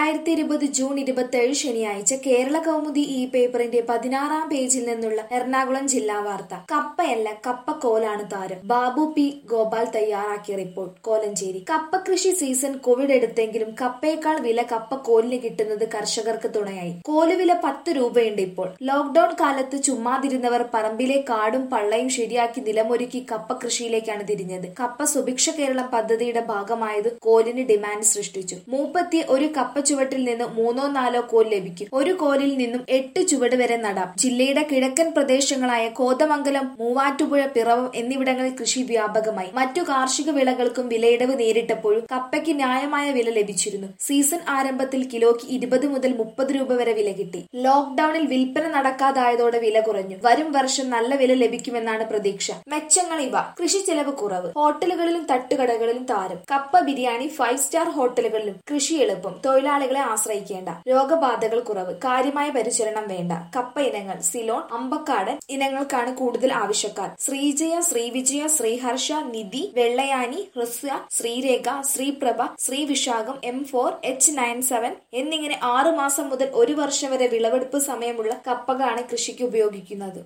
രണ്ടായിരത്തി ഇരുപത് ജൂൺ ഇരുപത്തിയേഴ് ശനിയാഴ്ച കേരള കൗമുദി ഈ പേപ്പറിന്റെ പതിനാറാം പേജിൽ നിന്നുള്ള എറണാകുളം ജില്ലാ വാർത്ത കപ്പയല്ല കപ്പക്കോലാണ് താരം ബാബു പി ഗോപാൽ തയ്യാറാക്കിയ റിപ്പോർട്ട് കോലഞ്ചേരി കപ്പ കൃഷി സീസൺ കോവിഡ് എടുത്തെങ്കിലും കപ്പയേക്കാൾ വില കപ്പക്കോലിന് കിട്ടുന്നത് കർഷകർക്ക് തുണയായി കോലുവില പത്ത് രൂപയുണ്ട് ഇപ്പോൾ ലോക്ഡൌൺ കാലത്ത് ചുമ്മാതിരുന്നവർ പറമ്പിലെ കാടും പള്ളയും ശരിയാക്കി നിലമൊരുക്കി കപ്പ കൃഷിയിലേക്കാണ് തിരിഞ്ഞത് കപ്പ സുഭിക്ഷ കേരളം പദ്ധതിയുടെ ഭാഗമായത് കോലിന് ഡിമാൻഡ് സൃഷ്ടിച്ചു മൂപ്പത്തി ഒരു കപ്പ ചുവട്ടിൽ നിന്ന് മൂന്നോ നാലോ കോൽ ലഭിക്കും ഒരു കോലിൽ നിന്നും എട്ട് ചുവട് വരെ നടാം ജില്ലയുടെ കിഴക്കൻ പ്രദേശങ്ങളായ കോതമംഗലം മൂവാറ്റുപുഴ പിറവം എന്നിവിടങ്ങളിൽ കൃഷി വ്യാപകമായി മറ്റു കാർഷിക വിളകൾക്കും വിലയിടവ് നേരിട്ടപ്പോഴും കപ്പയ്ക്ക് ന്യായമായ വില ലഭിച്ചിരുന്നു സീസൺ ആരംഭത്തിൽ കിലോയ്ക്ക് ഇരുപത് മുതൽ മുപ്പത് രൂപ വരെ വില കിട്ടി ലോക്ഡൌണിൽ വിൽപ്പന നടക്കാതായതോടെ വില കുറഞ്ഞു വരും വർഷം നല്ല വില ലഭിക്കുമെന്നാണ് പ്രതീക്ഷ മെച്ചങ്ങൾ ഇവ കൃഷി ചെലവ് കുറവ് ഹോട്ടലുകളിലും തട്ടുകടകളിലും താരം കപ്പ ബിരിയാണി ഫൈവ് സ്റ്റാർ ഹോട്ടലുകളിലും കൃഷി എളുപ്പം തൊഴിലാളികളെ ആശ്രയിക്കേണ്ട രോഗബാധകൾ കുറവ് കാര്യമായ പരിചരണം വേണ്ട കപ്പ ഇനങ്ങൾ സിലോൺ അമ്പക്കാടൻ ഇനങ്ങൾക്കാണ് കൂടുതൽ ആവശ്യക്കാർ Sreejaya Srivijaya ശ്രീഹർഷ Nidhi Vellayani Hraswa Sreerekha Sreeprabha Sreevisakham M four H nine seven എന്നിങ്ങനെ ആറു മാസം മുതൽ ഒരു വർഷം വരെ വിളവെടുപ്പ് സമയമുള്ള കപ്പകളാണ് കൃഷിക്ക് ഉപയോഗിക്കുന്നത്